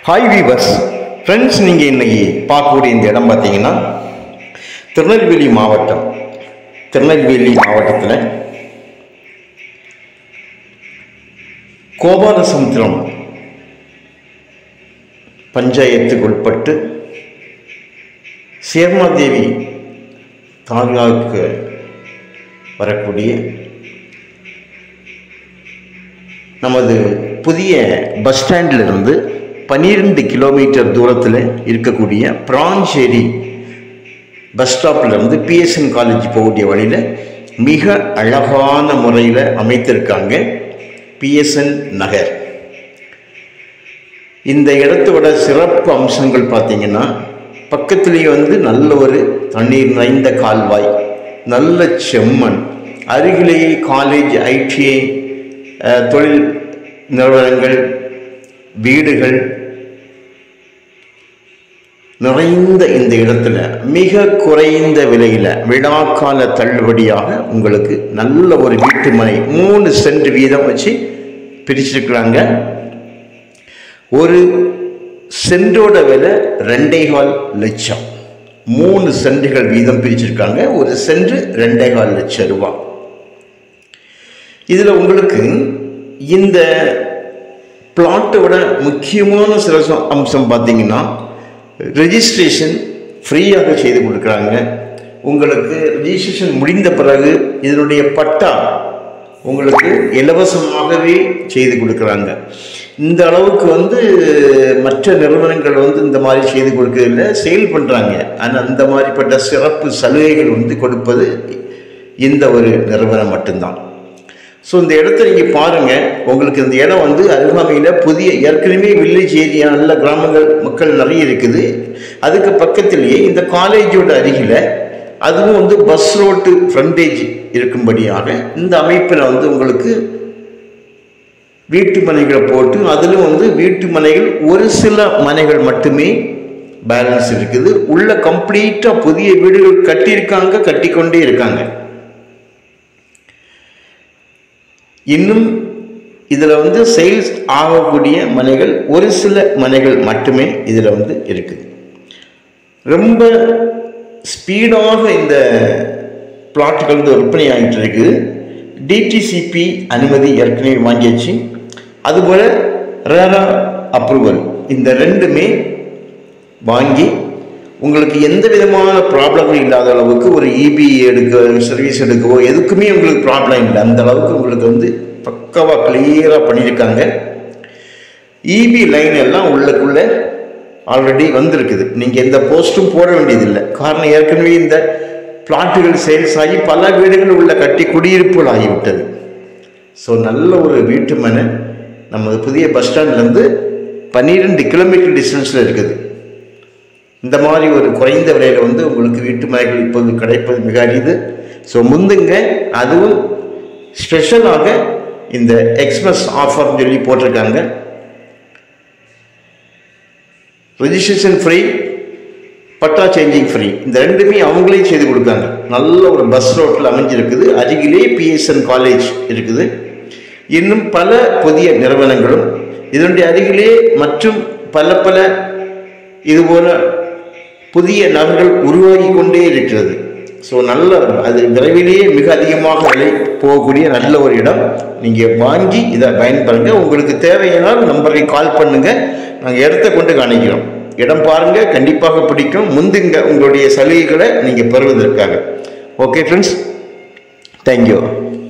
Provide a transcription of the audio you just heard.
hi viewers friends நீங்கள் இன்னைக்கு பார்க்கக்கூடிய இந்த இடம் பார்த்தீங்கன்னா திருநெல்வேலி மாவட்டம் திருநெல்வேலி மாவட்டத்தில் கோபாலசமுத்திரம் பஞ்சாயத்துக்கு உட்பட்டு சேர்மாதேவி தாலுகாவுக்கு வரக்கூடிய நமது புதிய பஸ் ஸ்டாண்டில் இருந்து பன்னிரெண்டு கிலோமீட்டர் தூரத்தில் இருக்கக்கூடிய பிராஞ்சேரி பஸ் ஸ்டாப்பில் இருந்து பிஎஸ்என் காலேஜ் போகக்கூடிய வழியில் மிக அழகான முறையில் அமைத்திருக்காங்க பிஎஸ்என் நகர் இந்த இடத்தோட சிறப்பு அம்சங்கள் பார்த்தீங்கன்னா பக்கத்துலேயே வந்து நல்ல ஒரு தண்ணீர் நிறைந்த கால்வாய் நல்ல செம்மண் அருகிலேயே காலேஜ் ஐடிஐ அஹ், தொழில் நிறுவனங்கள் வீடுகள் நிறைந்த இந்த இடத்துல மிக குறைந்த விலையில் விழாக்கால தள்ளுபடியாக உங்களுக்கு நல்ல ஒரு வீட்டு மனை மூணு சென்ட் வீதம் வச்சு பிரிச்சிருக்கிறாங்க ஒரு சென்டோட விலை ரெண்டே கால் லட்சம் மூணு சென்டுகள் வீதம் பிரிச்சிருக்காங்க ஒரு சென்ட் ரெண்டே கால் லட்சம் ரூபாய் இதில் உங்களுக்கு இந்த பிளாட்டோட முக்கியமான சில ச- அம்சம் பார்த்தீங்கன்னா ரெஜிஸ்ட்ரேஷன் ஃப்ரீயாக செய்து கொடுக்குறாங்க உங்களுக்கு ரெஜிஸ்ட்ரேஷன் முடிந்த பிறகு இதனுடைய பட்டா உங்களுக்கு இலவசமாகவே செய்து கொடுக்குறாங்க இந்த அளவுக்கு வந்து மற்ற நிறுவனங்கள் வந்து இந்த மாதிரி செய்து கொடுக்கறதில்ல சேல் பண்ணுறாங்க ஆனால் அந்த மாதிரிப்பட்ட சிறப்பு சலுகைகள் வந்து கொடுப்பது இந்த ஒரு நிறுவனம் மட்டும்தான் ஸோ இந்த இடத்த நீங்கள் பாருங்கள் உங்களுக்கு இந்த இடம் வந்து அருகாமையில் புதிய ஏற்கனவே வில்லேஜ் ஏரியா நல்ல கிராமங்கள் மக்கள் நிறைய இருக்குது அதுக்கு பக்கத்திலேயே இந்த காலேஜோட அருகில் அதுவும் வந்து பஸ் ரோட்டு ஃப்ரண்டேஜ் இருக்கும்படியாக இந்த அமைப்பில் வந்து உங்களுக்கு வீட்டு மனைகளை போட்டு அதிலும் வந்து வீட்டு மனைகள் ஒரு சில மனைகள் மட்டுமே பேலன்ஸ் இருக்குது உள்ள கம்ப்ளீட்டாக புதிய வீடுகள் கட்டியிருக்காங்க கட்டிக்கொண்டே இருக்காங்க இன்னும் இதில் வந்து சேல்ஸ் ஆகக்கூடிய மனைகள் ஒரு சில மனைகள் மட்டுமே இதில் வந்து இருக்குது ரொம்ப ஸ்பீடாக இந்த பிளாட்டுகள் வந்து விற்பனை ஆகிட்டு இருக்குது டிடிசிபி அனுமதி ஏற்கனவே வாங்கியாச்சு அதுபோல் ரேரா அப்ரூவல் இந்த ரெண்டுமே வாங்கி உங்களுக்கு எந்த விதமான ப்ராப்ளமும் இல்லாத அளவுக்கு ஒரு இபி எடுக்க சர்வீஸ் எடுக்கவோ எதுக்குமே உங்களுக்கு ப்ராப்ளம் இல்லை அந்த அளவுக்கு உங்களுக்கு வந்து பக்காவாக கிளியராக பண்ணியிருக்காங்க இபி லைன் எல்லாம் உள்ளக்குள்ள ஆல்ரெடி வந்திருக்குது நீங்கள் எந்த போஸ்ட்டும் போட வேண்டியதில்லை காரணம் ஏற்கனவே இந்த பிளாட்டுகள் சேல்ஸ் ஆகி பல வீடுகள் உள்ள கட்டி குடியிருப்புகள் ஆகிவிட்டது ஸோ நல்ல ஒரு வீட்டு மனை நமது புதிய பஸ் ஸ்டாண்ட்லேருந்து பன்னிரெண்டு கிலோமீட்டர் டிஸ்டன்ஸில் இருக்குது இந்த மாதிரி ஒரு குறைந்த விலையில் வந்து உங்களுக்கு வீட்டு மனைகள் இப்போது கிடைப்பது மிக அரிது ஸோ முந்துங்க அதுவும் ஸ்பெஷலாக இந்த எக்ஸ்பிரஸ் ஆஃபர்னு சொல்லி போட்டிருக்காங்க registration free patta changing free இந்த ரெண்டுமே அவங்களே செய்து கொடுக்காங்க நல்ல ஒரு பஸ் ரோட்டில் அமைஞ்சிருக்குது அருகிலே பிஎஸ்என் காலேஜ் இருக்குது இன்னும் பல புதிய நிறுவனங்களும் இதனுடைய அருகிலே மற்றும் பல பல இதுபோல புதிய நகர்கள் உருவாகி கொண்டே இருக்கிறது ஸோ நல்ல அது விரைவிலேயே மிக அதிகமாக விலை போகக்கூடிய நல்ல ஒரு இடம் நீங்கள் வாங்கி இதை பயன்படுங்க உங்களுக்கு தேவையானால் நம்பரை கால் பண்ணுங்க நாங்கள் இடத்த கொண்டு காணிக்கிறோம் இடம் பாருங்க கண்டிப்பாக பிடிக்கும் முந்துங்க உங்களுடைய சலுகைகளை நீங்கள் பெறுவதற்காக ஓகே ஃப்ரெண்ட்ஸ் தேங்க்யூ